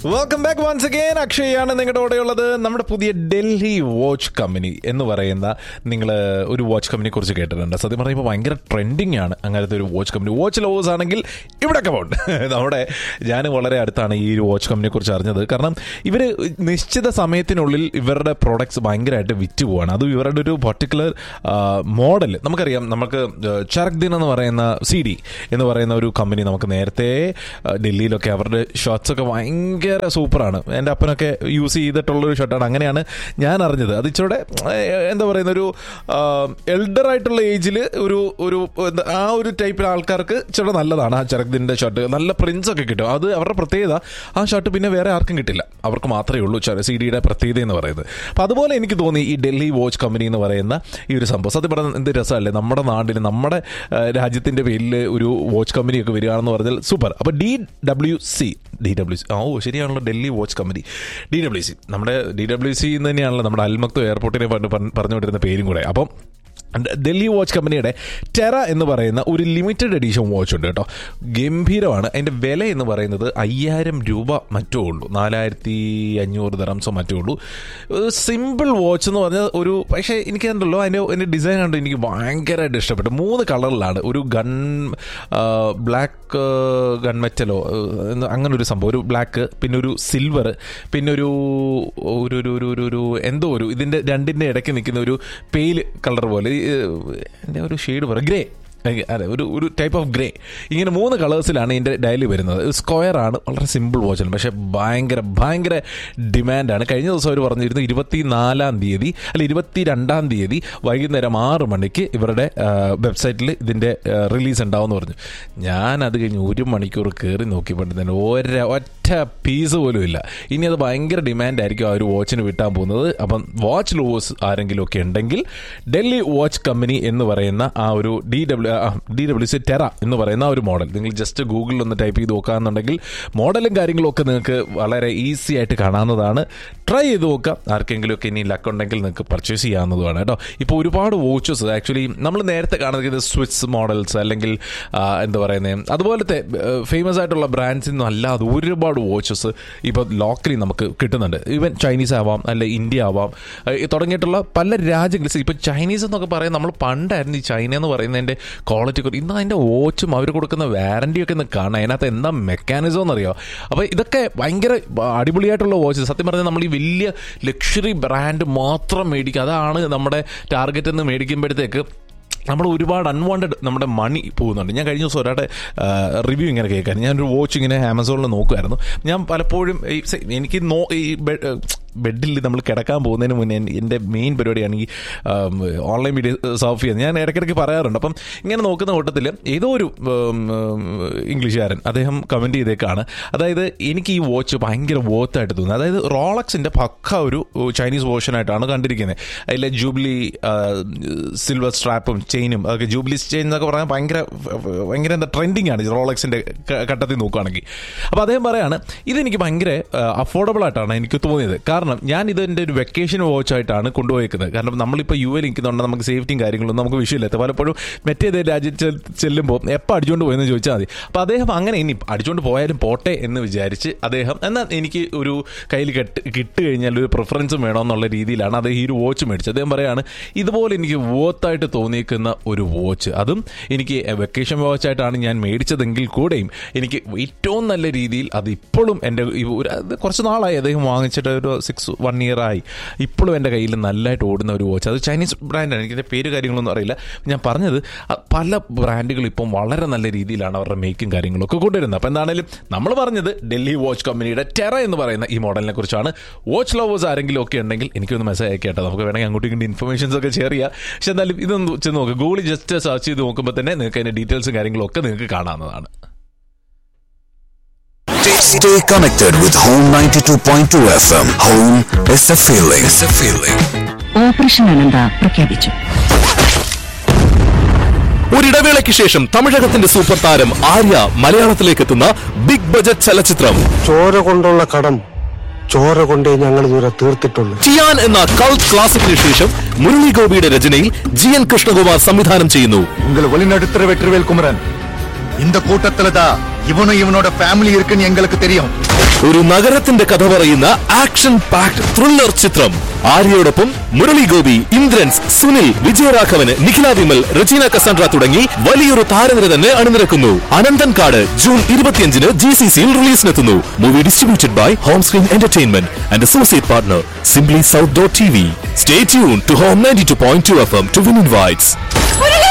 Welcome back once again അക്ഷയാണ് നിങ്ങളുടെ കൂടെയുള്ളത് നമ്മുടെ പുതിയ ഡൽഹി വാച്ച് കമ്പനി എന്ന് പറയുന്ന നിങ്ങൾ ഒരു വാച്ച് കമ്പനിയെ കുറിച്ച് കേട്ടിട്ടുണ്ട് സത്യം പറയുമ്പോൾ ഭയങ്കര ട്രെൻഡിങ് ആണ് അങ്ങനത്തെ ഒരു വാച്ച് കമ്പനി വാച്ച് ലവേഴ്സ് ആണെങ്കിൽ ഇവിടെ കമൗണ്ട് നമ്മുടെ ഞാൻ വളരെ അടുത്താണ് ഈ ഒരു വാച്ച് കമ്പനിയെ കുറിച്ച് അറിഞ്ഞത് കാരണം ഇവർ നിശ്ചിത സമയത്തിനുള്ളിൽ ഇവരുടെ പ്രോഡക്ട്സ് ഭയങ്കരമായിട്ട് വിറ്റ് പോവാണ് അത് ഇവരുടെ ഒരു പർട്ടിക്കുലർ മോഡൽ നമുക്കറിയാം നമുക്ക് ചരക് ദിൻ എന്ന് പറയുന്ന സി ഡി എന്ന് പറയുന്ന ഒരു കമ്പനി നമുക്ക് നേരത്തെ ആ, ഡൽഹിയിലൊക്കെ അവരുടെ ഷർട്ട്സ് ഒക്കെ ഭയങ്കര സൂപ്പറാണ് എൻ്റെ അപ്പനൊക്കെ യൂസ് ചെയ്തിട്ടുള്ളൊരു ഷർട്ടാണ് അങ്ങനെയാണ് ഞാൻ അറിഞ്ഞത് അത് ഇച്ചിരി എന്താ പറയുന്ന ഒരു എൽഡർ ആയിട്ടുള്ള ഏജിൽ ഒരു ഒരു എന്താ, ആ ഒരു ടൈപ്പിൽ ആൾക്കാർക്ക് ഇച്ചിരി നല്ലതാണ് ആ ചരക് ഷർട്ട് നല്ല പ്രിൻസ് ഒക്കെ കിട്ടും അത് അവരുടെ പ്രത്യേകത ആ ഷർട്ട് പിന്നെ വേറെ ആർക്കും കിട്ടില്ല അവർക്ക് മാത്രമേ ഉള്ളൂ സി ഡിയുടെ പ്രത്യേകത എന്ന് പറയുന്നത് അപ്പം അതുപോലെ എനിക്ക് തോന്നി ഈ ഡൽഹി വാച്ച് കമ്പനി എന്ന് പറയുന്ന ഈ ഒരു സംഭവം സത്യം പറഞ്ഞാൽ എന്ത് രസമല്ലേ നമ്മുടെ നാട്ടിൽ നമ്മുടെ ആ, രാജ്യത്തിന്റെ പേരിൽ ഒരു വാച്ച് കമ്പനിയൊക്കെ വരികയാണെന്ന് പറഞ്ഞാൽ സൂപ്പർ അപ്പോൾ D W C D W C ഓ ശരിയാണല്ലോ Delhi watch company D W C നമ്മുടെ ഡി ഡബ്ല്യു സി എന്ന് തന്നെയാണല്ലോ നമ്മുടെ അൽമക്തു എയർപോർട്ടിനെ പറഞ്ഞു പറഞ്ഞുകൊണ്ടിരുന്ന പേരും കൂടെ അപ്പം ഡൽഹി വാച്ച് കമ്പനിയുടെ ടെറ എന്ന് പറയുന്ന ഒരു ലിമിറ്റഡ് എഡീഷൻ വാച്ച് ഉണ്ട് കേട്ടോ ഗംഭീരമാണ് അതിൻ്റെ വില എന്ന് പറയുന്നത് അയ്യായിരം രൂപ മറ്റോ ഉള്ളൂ നാലായിരത്തി അഞ്ഞൂറ് ദറംസോ മറ്റോ ഉള്ളൂ സിമ്പിൾ വാച്ച് എന്ന് പറഞ്ഞാൽ ഒരു പക്ഷേ എനിക്ക് കണ്ടല്ലോ അതിൻ്റെ അതിൻ്റെ ഡിസൈൻ കണ്ട് എനിക്ക് ഭയങ്കരമായിട്ട് ഇഷ്ടപ്പെട്ടു മൂന്ന് കളറിലാണ് ഒരു ഗൺ ബ്ലാക്ക് ഗൺ മെറ്റലോ അങ്ങനെ ഒരു സംഭവം ഒരു ബ്ലാക്ക് പിന്നെ ഒരു സിൽവർ പിന്നെ ഒരു ഒരു ഒരു ഒരു ഒരു ഒരു എന്തോ ഒരു ഇതിൻ്റെ രണ്ടിൻ്റെ ഇടയ്ക്ക് നിൽക്കുന്ന ഒരു പെയിൽ കളർ പോലെ ഈ, എൻ്റെ ഒരു ഷെയ്ഡ് പറ ഗ്രേ അതെ ഒരു ഒരു ടൈപ്പ് ഓഫ് ഗ്രേ ഇങ്ങനെ മൂന്ന് കളേഴ്സിലാണ് ഇതിൻ്റെ ഡയലി വരുന്നത് സ്ക്വയർ ആണ് വളരെ സിമ്പിൾ വാച്ചാണ് പക്ഷേ ഭയങ്കര ഭയങ്കര ഡിമാൻഡാണ് കഴിഞ്ഞ ദിവസം അവർ പറഞ്ഞിരുന്നു ഇരുപത്തി നാലാം തീയതി അല്ല ഇരുപത്തി രണ്ടാം തീയതി വൈകുന്നേരം ആറ് മണിക്ക് ഇവരുടെ വെബ്സൈറ്റിൽ ഇതിൻ്റെ റിലീസ് ഉണ്ടാവുമെന്ന് പറഞ്ഞു ഞാൻ അത് കഴിഞ്ഞ് ഒരു മണിക്കൂർ കയറി നോക്കിയപ്പോഴത്തേന് ഒര ഒറ്റ പീസ് പോലും ഇല്ല ഇനി അത് ഭയങ്കര ഡിമാൻഡ് ആയിരിക്കും ആ ഒരു വാച്ചിന് വിട്ടാൻ പോകുന്നത് അപ്പം വാച്ച് ലോസ് ആരെങ്കിലും ഒക്കെ ഉണ്ടെങ്കിൽ ഡൽഹി വാച്ച് കമ്പനി എന്ന് പറയുന്ന ആ ഒരു D W D W C ടെറ എന്ന് പറയുന്ന ആ ഒരു മോഡൽ നിങ്ങൾ ജസ്റ്റ് ഗൂഗിളിൽ ഒന്ന് ടൈപ്പ് ചെയ്ത് നോക്കുകയാണെന്നുണ്ടെങ്കിൽ മോഡലും കാര്യങ്ങളും ഒക്കെ നിങ്ങൾക്ക് വളരെ ഈസി ആയിട്ട് കാണാവുന്നതാണ് ട്രൈ ചെയ്ത് നോക്കാം ആർക്കെങ്കിലും ഒക്കെ ഇനി ലക്ക് ഉണ്ടെങ്കിൽ നിങ്ങൾക്ക് പർച്ചേസ് ചെയ്യാവുന്നതുമാണ് കേട്ടോ ഇപ്പോൾ ഒരുപാട് വാച്ചസ് ആക്ച്വലി നമ്മൾ നേരത്തെ കാണുന്നത് സ്വിസ് മോഡൽസ് അല്ലെങ്കിൽ ആ, എന്താ പറയുന്നത് അതുപോലത്തെ ഫേമസ് ആയിട്ടുള്ള ബ്രാൻഡ്സിൽ നിന്നും അല്ലാതെ ഒരുപാട് വാച്ചസ് ഇപ്പോൾ ലോക്കലി നമുക്ക് കിട്ടുന്നുണ്ട് ഈവൻ ചൈനീസ് ആവാം അല്ലെ ഇന്ത്യ ആവാം ആ, ഈ തുടങ്ങിയിട്ടുള്ള പല രാജ്യങ്ങളിൽ ഇപ്പോൾ ചൈനീസ് എന്നൊക്കെ പറയാൻ നമ്മൾ പണ്ടായിരുന്നു ഈ ചൈന എന്ന് പറയുന്നതിൻ്റെ ക്വാളിറ്റി ഇന്ന് അതിൻ്റെ വാച്ചും അവർ കൊടുക്കുന്ന വാറണ്ടി ഒക്കെ ഒന്ന് കാണാം അതിനകത്ത് എന്താ മെക്കാനിസം എന്നറിയോ അപ്പോൾ ഇതൊക്കെ ഭയങ്കര അടിപൊളിയായിട്ടുള്ള വാച്ച് സത്യം പറഞ്ഞാൽ നമ്മൾ ഈ വലിയ ലക്ഷറി ബ്രാൻഡ് മാത്രം മേടിക്കുക അതാണ് നമ്മുടെ ടാർഗറ്റ് എന്ന് മേടിക്കുമ്പോഴത്തേക്ക് നമ്മൾ ഒരുപാട് അൺവാണ്ടഡ് നമ്മുടെ മണി പോകുന്നുണ്ട് ഞാൻ കഴിഞ്ഞ ദിവസം ഒരാളുടെ റിവ്യൂ ഇങ്ങനെ കേൾക്കാൻ ഞാനൊരു വാച്ച് ഇങ്ങനെ ആമസോണിൽ നോക്കുമായിരുന്നു ഞാൻ പലപ്പോഴും ഈ സെ- എനിക്ക് നോ ഈ ബെ- ബെഡിൽ നമ്മൾ കിടക്കാൻ പോകുന്നതിന് മുന്നേ എൻ- എൻ്റെ മെയിൻ പരിപാടിയാണ് ഈ ഓൺലൈൻ വീഡിയോ സർഫ് ചെയ്യുന്നത് ഞാൻ ഇടയ്ക്കിടയ്ക്ക് പറയാറുണ്ട് അപ്പം ഇങ്ങനെ നോക്കുന്ന കൂട്ടത്തിൽ ഏതോ ഒരു ഉം, ഉം, ഇംഗ്ലീഷുകാരൻ അദ്ദേഹം കമൻറ്റ് ചെയ്തേക്കാണ് അതായത് എനിക്ക് ഈ വാച്ച് ഭയങ്കര വർത്തായിട്ട് തോന്നുന്നത് അതായത് റോളക്സിൻ്റെ പക്ക ഒരു ചൈനീസ് വേർഷനായിട്ടാണ് കണ്ടിരിക്കുന്നത് അതിലെ ജൂബിലി സിൽവർ സ്ട്രാപ്പും ചെയിനും അതൊക്കെ ജൂബിലി ചെയിൻ എന്നൊക്കെ പറഞ്ഞാൽ ഭയങ്കര ഭയങ്കര എന്താ ട്രെൻഡിങ് ആണ് റോളക്സിൻ്റെ ഘട്ടത്തിൽ നോക്കുകയാണെങ്കിൽ അപ്പോൾ അദ്ദേഹം പറയാണ് ഇതെനിക്ക് ഭയങ്കര അഫോർഡബിൾ ആയിട്ടാണ് എനിക്ക് തോന്നിയത് കാരണം ഞാൻ ഇത് എൻ്റെ ഒരു വെക്കേഷൻ വാച്ച് ആയിട്ടാണ് കൊണ്ടുപോയിരിക്കുന്നത് കാരണം നമ്മളിപ്പോൾ യു എ നിൽക്കുന്നുണ്ട് നമുക്ക് സേഫ്റ്റിയും കാര്യങ്ങളൊന്നും നമുക്ക് വിഷയമില്ല പലപ്പോഴും മറ്റേത് രാജ്യത്ത് ചെല്ലുമ്പോൾ എപ്പോൾ അടിച്ചുകൊണ്ട് പോയെന്ന് ചോദിച്ചാൽ മതി അപ്പോൾ അദ്ദേഹം അങ്ങനെ ഇനി അടിച്ചുകൊണ്ട് പോയാലും പോട്ടെ എന്ന് വിചാരിച്ച് അദ്ദേഹം എന്നാൽ എനിക്ക് ഒരു കയ്യിൽ കെട്ട് കിട്ട് കഴിഞ്ഞാൽ ഒരു പ്രിഫറൻസും വേണമെന്നുള്ള രീതിയിലാണ് അദ്ദേഹം ഈ ഒരു വാച്ച് മേടിച്ചത് അദ്ദേഹം പറയാണ് ഇതുപോലെ എനിക്ക് വോത്തായിട്ട് തോന്നിയിരിക്കുന്ന ഒരു വാച്ച് അതും എനിക്ക് വെക്കേഷൻ വാച്ചായിട്ടാണ് ഞാൻ മേടിച്ചതെങ്കിൽ കൂടെയും എനിക്ക് ഏറ്റവും നല്ല രീതിയിൽ അത് ഇപ്പോഴും എൻ്റെ ഈ ഒരു അത് കുറച്ച് നാളായി അദ്ദേഹം വാങ്ങിച്ചിട്ട് ഒരു സിക്സ് വൺ ഇയർ ആയി ഇപ്പോഴും എൻ്റെ കയ്യിൽ നല്ലതായിട്ട് ഓടുന്ന ഒരു വാച്ച് അത് ചൈനീസ് ബ്രാൻഡാണ് എനിക്കിൻ്റെ പേര് കാര്യങ്ങളൊന്നും അറിയില്ല ഞാൻ പറഞ്ഞത് അ- പല ബ്രാൻഡുകൾ ഇപ്പം വളരെ നല്ല രീതിയിലാണ് അവരുടെ മേക്കും കാര്യങ്ങളൊക്കെ കൊണ്ടുവരുന്നത് അപ്പോൾ എന്താണെങ്കിലും നമ്മൾ പറഞ്ഞത് ഡൽഹി വാച്ച് കമ്പനിയുടെ ടെറ എന്ന് പറയുന്ന ഈ മോഡലിനെ കുറിച്ചാണ് വാച്ച് ലവേഴ്സ് ആരെങ്കിലും ഒക്കെ ഉണ്ടെങ്കിൽ എനിക്കൊന്ന് മെസ്സേജ് അയക്കട്ടെ നമുക്ക് വേണമെങ്കിൽ അങ്ങോട്ടും ഇങ്ങോട്ടും ഇൻഫർമേഷൻസ് ഒക്കെ ഷെയർ ചെയ്യാം പക്ഷെ എന്തായാലും ഇതൊന്ന് ചെന്ന് നോക്കുക ഗൂഗിളിൽ ജസ്റ്റ് സെർച്ച് ചെയ്ത് നോക്കുമ്പോൾ തന്നെ നിങ്ങൾക്ക് അതിൻ്റെ ഡീറ്റെയിൽസും കാര്യങ്ങളും ഒക്കെ നിങ്ങൾക്ക് കാണാവുന്നതാണ് Stay connected with Home 92.2 FM. Home is a feeling. It's a feeling. Operation Anantha പ്രഖ്യാപിച്ചു ഒരിടവേളയ്ക്ക് ശേഷം തമിഴകത്തിന്റെ സൂപ്പർ താരം ആര്യ മലയാളത്തിലേക്ക് എത്തുന്ന ബിഗ് ബജറ്റ് ചലച്ചിത്രം ചോര കൊണ്ടുള്ള കടം ചോര കൊണ്ടേ ഞങ്ങൾ ഇതുവരെ തീർത്തിട്ടുള്ളൂ ചിയാൻ എന്ന കൾട്ട് ക്ലാസിക്കിന് ശേഷം മുരളി ഗോപിയുടെ രചനയിൽ ജി എൻ കൃഷ്ണകുമാർ സംവിധാനം ചെയ്യുന്നു உங்கள் வழிநடத்துற வெற்றிவேல் குமரன் இந்த கூட்டத்துல தான் இவனும் இவனோட ஃபேமிலி இருக்குன்னு எங்களுக்கு தெரியும் ഒരു നഗരത്തിന്റെ കഥ പറയുന്ന ആക്ഷൻ പാക്ഡ് ത്രില്ലർ ചിത്രം ആര്യയോടൊപ്പം മുരളി ഗോപി ഇന്ദ്രൻസ് സുനിൽ വിജയരാഘവന് നിഖില വിമൽ റജീന കസാൻഡ്ര തുടങ്ങി വലിയൊരു താരനിര തന്നെ അണിനിരക്കുന്നു അനന്തൻ കാട് ജൂൺ ഇരുപത്തിയഞ്ചിന് ജി സി സിയിൽ റിലീസിനെത്തുന്നു movie distributed by home screen entertainment and associate partner simply south dot T V stay tune to home ninety two point two F M to win invites